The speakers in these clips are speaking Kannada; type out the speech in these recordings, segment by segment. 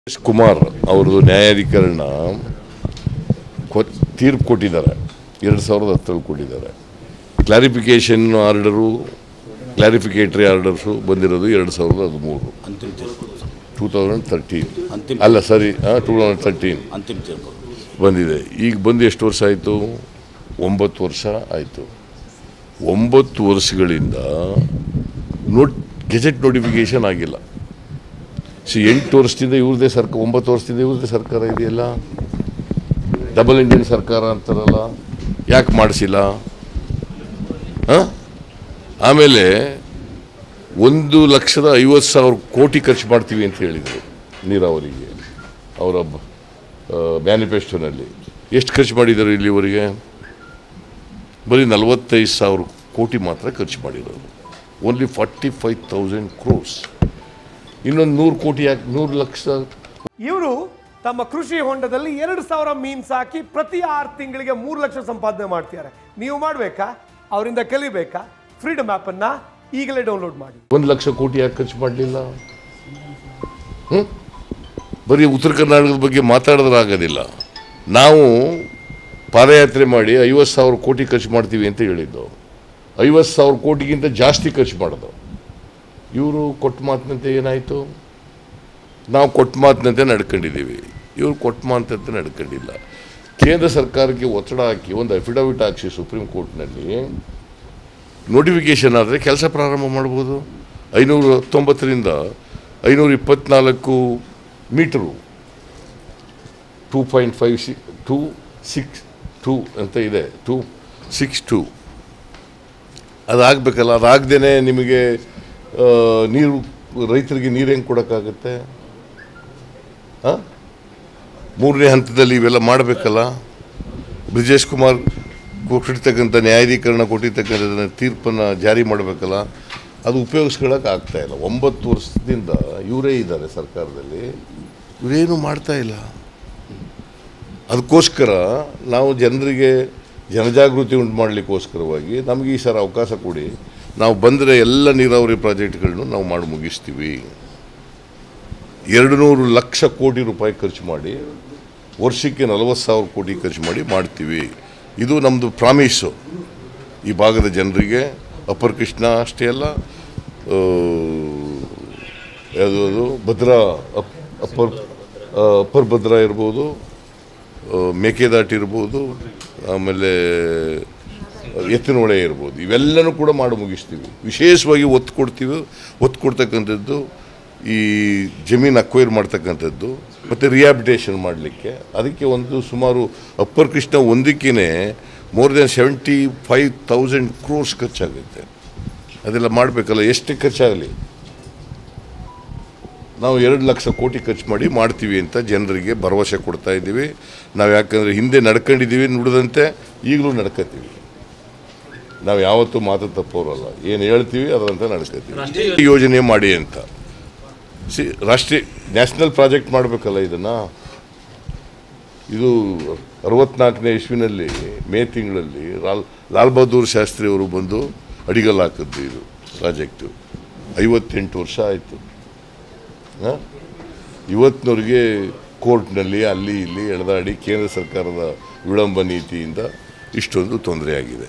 ಎಸ್ ಕುಮಾರ್ ಅವ್ರದ್ದು ನ್ಯಾಯಾಧಿಕರಣ ಕೊ ತೀರ್ಪು ಕೊಟ್ಟಿದ್ದಾರೆ ಎರಡು ಸಾವಿರದ ಹತ್ತರಲ್ಲಿ ಕೊಟ್ಟಿದ್ದಾರೆ ಕ್ಲಾರಿಫಿಕೇಷನ್ ಆರ್ಡರು ಕ್ಲಾರಿಫಿಕೇಟರಿ ಆರ್ಡರ್ಸು ಬಂದಿರೋದು ಎರಡು ಸಾವಿರದ ಹದಿಮೂರು ಅಂತಿಮ ತೀರ್ಪು ಟೂ ತೌಸಂಡ್ ತರ್ಟೀನ್ ಅಂತಿಮ ಅಲ್ಲ ಸರಿ ಟೂ ತೌಸಂಡ್ ತರ್ಟೀನ್ ಅಂತಿಮ ತೀರ್ಪು ಬಂದಿದೆ ಈಗ ಬಂದು ಎಷ್ಟು ವರ್ಷ ಆಯಿತು ಒಂಬತ್ತು ವರ್ಷ ಆಯಿತು ಒಂಬತ್ತು ವರ್ಷಗಳಿಂದ ನೋಟ್ ಗೆಜೆಟ್ ನೋಟಿಫಿಕೇಶನ್ ಆಗಿಲ್ಲ ಸೊ ಎಂಟು ವರ್ಷದಿಂದ ಇವ್ರದೇ ಸರ್ಕಾರ ಒಂಬತ್ತು ವರ್ಷದಿಂದ ಇವ್ರದೇ ಸರ್ಕಾರ ಇದೆಯಲ್ಲ ಡಬಲ್ ಇಂಡಿಯನ್ ಸರ್ಕಾರ ಅಂತಾರಲ್ಲ ಯಾಕೆ ಮಾಡಿಸಿಲ್ಲ ಹಾಂ ಆಮೇಲೆ ಒಂದು ಲಕ್ಷದ ಐವತ್ತು ಸಾವಿರ ಕೋಟಿ ಖರ್ಚು ಮಾಡ್ತೀವಿ ಅಂತ ಹೇಳಿದರು ನೀರಾವರಿಗೆ ಅವರ ಮ್ಯಾನಿಫೆಸ್ಟೋನಲ್ಲಿ ಎಷ್ಟು ಖರ್ಚು ಮಾಡಿದ್ದಾರೆ ಇಲ್ಲಿವರೆಗೆ ಬರೀ ನಲವತ್ತೈದು ಸಾವಿರ ಕೋಟಿ ಮಾತ್ರ ಖರ್ಚು ಮಾಡಿರೋದು only forty five thousand crores ಇನ್ನೊಂದು ನೂರು ಕೋಟಿ ಯಾಕೆ ನೂರು ಲಕ್ಷ ಇವರು ತಮ್ಮ ಕೃಷಿ ಹೊಂಡದಲ್ಲಿ ಎರಡು ಸಾವಿರ ಮೀನ್ ಸಾಕಿ ಪ್ರತಿ ಆರು ತಿಂಗಳಿಗೆ ಮೂರು ಲಕ್ಷ ಸಂಪಾದನೆ ಮಾಡ್ತಿದ್ದಾರೆ ನೀವು ಮಾಡಬೇಕಾ ಅವರಿಂದ ಕಲಿಬೇಕಾ ಫ್ರೀಡಮ್ ಆ್ಯಪನ್ನು ಈಗಲೇ ಡೌನ್ಲೋಡ್ ಮಾಡಿ ಒಂದು ಲಕ್ಷ ಕೋಟಿ ಯಾಕೆ ಖರ್ಚು ಮಾಡಲಿಲ್ಲ ಹ್ಞೂ ಬರೀ ಉತ್ತರ ಕರ್ನಾಟಕದ ಬಗ್ಗೆ ಮಾತಾಡಿದ್ರೆ ಆಗೋದಿಲ್ಲ ನಾವು ಪಾದಯಾತ್ರೆ ಮಾಡಿ ಐವತ್ತು ಸಾವಿರ ಕೋಟಿ ಖರ್ಚು ಮಾಡ್ತೀವಿ ಅಂತ ಹೇಳಿದ್ದು ಐವತ್ತು ಸಾವಿರ ಕೋಟಿಗಿಂತ ಜಾಸ್ತಿ ಖರ್ಚು ಮಾಡೋದು ಇವರು ಕೊಟ್ಟ ಮಾತಿನಂತೆ ಏನಾಯಿತು ನಾವು ಕೊಟ್ಟ ಮಾತಿನಂತೆ ನಡ್ಕೊಂಡಿದ್ದೀವಿ ಇವರು ಕೊಟ್ಟ ಮಾತಿನಂತೆ ನಡ್ಕೊಂಡಿಲ್ಲ ಕೇಂದ್ರ ಸರ್ಕಾರಕ್ಕೆ ಒತ್ತಡ ಹಾಕಿ ಒಂದು ಅಫಿಡವಿಟ್ ಹಾಕಿಸಿ ಸುಪ್ರೀಂ ಕೋರ್ಟ್ನಲ್ಲಿ ನೋಟಿಫಿಕೇಶನ್ ಆದರೆ ಕೆಲಸ ಪ್ರಾರಂಭ ಮಾಡ್ಬೋದು ಐನೂರ ಹತ್ತೊಂಬತ್ತರಿಂದ ಐನೂರ ಇಪ್ಪತ್ನಾಲ್ಕು ಮೀಟರು ಟೂ ಪಾಯಿಂಟ್ ಫೈವ್ ಸಿ ಟೂ ಸಿಕ್ಸ್ ಟೂ ಅಂತ ಇದೆ ಟೂ ಸಿಕ್ಸ್ ಟೂ ಅದಾಗಬೇಕಲ್ಲ ಅದಾಗ್ದೇ ನಿಮಗೆ ಆ, ನೀರು ರೈತರಿಗೆ ನೀರು ಹೆಂಗೆ ಕೊಡೋಕ್ಕಾಗತ್ತೆ ಹಾಂ ಮೂರನೇ ಹಂತದಲ್ಲಿ ಇವೆಲ್ಲ ಮಾಡಬೇಕಲ್ಲ ಬ್ರಿಜೇಶ್ ಕುಮಾರ್ ಕೊಟ್ಟಿರ್ತಕ್ಕಂಥ ನ್ಯಾಯಾಧೀಕರಣ ಕೊಟ್ಟಿರ್ತಕ್ಕಂಥ ತೀರ್ಪನ್ನು ಜಾರಿ ಮಾಡಬೇಕಲ್ಲ ಅದು ಉಪಯೋಗಿಸ್ಕೊಳ್ಳೋಕೆ ಆಗ್ತಾ ಇಲ್ಲ ಒಂಬತ್ತು ವರ್ಷದಿಂದ ಇವರೇ ಇದ್ದಾರೆ ಸರ್ಕಾರದಲ್ಲಿ ಇವರೇನು ಮಾಡ್ತಾ ಇಲ್ಲ ಅದಕ್ಕೋಸ್ಕರ ನಾವು ಜನರಿಗೆ ಜನಜಾಗೃತಿ ಉಂಟು ಮಾಡಲಿಕ್ಕೋಸ್ಕರವಾಗಿ ನಮಗೆ ಈ ಸಲ ಅವಕಾಶ ಕೊಡಿ ನಾವು ಬಂದರೆ ಎಲ್ಲ ನೀರಾವರಿ ಪ್ರಾಜೆಕ್ಟ್ಗಳನ್ನು ನಾವು ಮಾಡಿ ಮುಗಿಸ್ತೀವಿ ಎರಡು ನೂರು ಲಕ್ಷ ಕೋಟಿ ರೂಪಾಯಿ ಖರ್ಚು ಮಾಡಿ ವರ್ಷಕ್ಕೆ ನಲವತ್ತು ಸಾವಿರ ಕೋಟಿ ಖರ್ಚು ಮಾಡಿ ಮಾಡ್ತೀವಿ ಇದು ನಮ್ಮದು ಪ್ರಾಮಿಸು ಈ ಭಾಗದ ಜನರಿಗೆ ಅಪ್ಪರ್ ಕೃಷ್ಣ ಅಷ್ಟೇ ಅಲ್ಲ ಆ, ಯಾವುದು ಅದು ಭದ್ರಾ ಅಪ್ ಅಪ್ಪರ್ ಆ, ಅಪ್ಪರ್ ಭದ್ರಾ ಇರ್ಬೋದು ಆ, ಮೇಕೆದಾಟು ಇರ್ಬೋದು ಆಮೇಲೆ ಎತ್ತಿನೊಳೆ ಇರ್ಬೋದು ಇವೆಲ್ಲನೂ ಕೂಡ ಮಾಡಿ ಮುಗಿಸ್ತೀವಿ ವಿಶೇಷವಾಗಿ ಒತ್ತು ಕೊಡ್ತೀವಿ ಒತ್ತು ಕೊಡ್ತಕ್ಕಂಥದ್ದು ಈ ಜಮೀನು ಅಕ್ವೈರ್ ಮಾಡ್ತಕ್ಕಂಥದ್ದು ಮತ್ತು ರಿಹಾಬಿಟೇಷನ್ ಮಾಡಲಿಕ್ಕೆ ಅದಕ್ಕೆ ಒಂದು ಸುಮಾರು ಅಪ್ಪರ್ ಕೃಷ್ಣ ಒಂದಕ್ಕೇ more than seventy five thousand crores ಖರ್ಚಾಗುತ್ತೆ ಅದೆಲ್ಲ ಮಾಡಬೇಕಲ್ಲ ಎಷ್ಟೇ ಖರ್ಚಾಗಲಿ ನಾವು ಎರಡು ಲಕ್ಷ ಕೋಟಿ ಖರ್ಚು ಮಾಡಿ ಮಾಡ್ತೀವಿ ಅಂತ ಜನರಿಗೆ ಭರವಸೆ ಕೊಡ್ತಾ ಇದ್ದೀವಿ ನಾವು ಯಾಕಂದರೆ ಹಿಂದೆ ನಡ್ಕೊಂಡಿದ್ದೀವಿ ನುಡಿದಂತೆ ಈಗಲೂ ನಡ್ಕೋತೀವಿ ನಾವು ಯಾವತ್ತೂ ಮಾತು ತಪ್ಪೋರಲ್ಲ ಏನು ಹೇಳ್ತೀವಿ ಅದರಂತೆ ನಡ್ಕೋತೀವಿ ಯೋಜನೆ ಮಾಡಿ ಅಂತ ಸಿ ರಾಷ್ಟ್ರೀಯ ನ್ಯಾಷನಲ್ ಪ್ರಾಜೆಕ್ಟ್ ಮಾಡಬೇಕಲ್ಲ ಇದನ್ನು ಇದು ಅರವತ್ನಾಲ್ಕನೇ ಇಸ್ವಿನಲ್ಲಿ ಮೇ ತಿಂಗಳಲ್ಲಿ ಲಾಲ್ ಲಾಲ್ ಬಹದ್ದೂರ್ ಶಾಸ್ತ್ರಿ ಅವರು ಬಂದು ಅಡಿಗಲ್ ಹಾಕಿದ್ದು ಇದು ಪ್ರಾಜೆಕ್ಟು ಐವತ್ತೆಂಟು ವರ್ಷ ಆಯಿತು ಹಾಂ ಇವತ್ತಿನವ್ರಿಗೆ ಕೋರ್ಟ್ನಲ್ಲಿ ಅಲ್ಲಿ ಇಲ್ಲಿ ಎಳೆದಾಡಿ ಕೇಂದ್ರ ಸರ್ಕಾರದ ವಿಳಂಬ ನೀತಿಯಿಂದ ಇಷ್ಟೊಂದು ತೊಂದರೆ ಆಗಿದೆ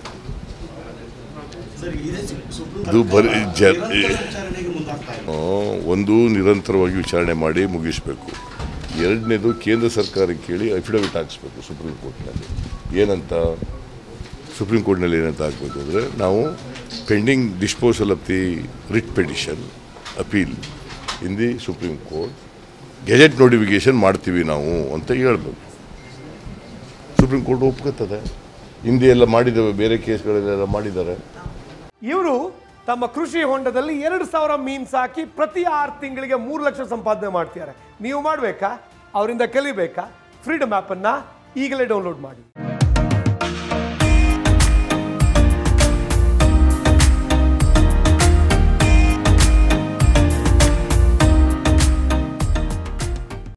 ಇದು ಬರೀ ಜ ಆ, ಒಂದು ನಿರಂತರವಾಗಿ ವಿಚಾರಣೆ ಮಾಡಿ ಮುಗಿಸಬೇಕು ಎರಡನೇದು ಕೇಂದ್ರ ಸರ್ಕಾರಕ್ಕೆ ಕೇಳಿ ಅಫಿಡವಿಟ್ ಹಾಕಿಸ್ಬೇಕು ಸುಪ್ರೀಂ ಕೋರ್ಟ್ನಲ್ಲಿ ಏನಂತ ಸುಪ್ರೀಂ ಕೋರ್ಟ್ನಲ್ಲಿ ಏನಂತ ಹಾಕಬೇಕು ಅಂದರೆ ನಾವು pending disposal of the writ petition appeal in the Supreme Court gazette notification ಮಾಡ್ತೀವಿ ನಾವು ಅಂತ ಹೇಳ್ಬೇಕು ಸುಪ್ರೀಂ ಕೋರ್ಟ್ ಒಪ್ಕೋತದೆ ಹಿಂದೆ ಎಲ್ಲ ಮಾಡಿದ್ದೇವೆ ಬೇರೆ ಕೇಸ್ಗಳಲ್ಲೆಲ್ಲ ಮಾಡಿದ್ದಾರೆ ಇವರು ತಮ್ಮ ಕೃಷಿ ಹೊಂಡದಲ್ಲಿ ಎರಡು ಸಾವಿರ ಮೀನ್ ಸಾಕಿ ಪ್ರತಿ ಆರು ತಿಂಗಳಿಗೆ ಮೂರು ಲಕ್ಷ ಸಂಪಾದನೆ ಮಾಡ್ತಿದ್ದಾರೆ ನೀವು ಮಾಡಬೇಕಾ ಅವರಿಂದ ಕಲಿಬೇಕಾ ಫ್ರೀಡಮ್ ಆ್ಯಪನ್ನು ಈಗಲೇ ಡೌನ್ಲೋಡ್ ಮಾಡಿ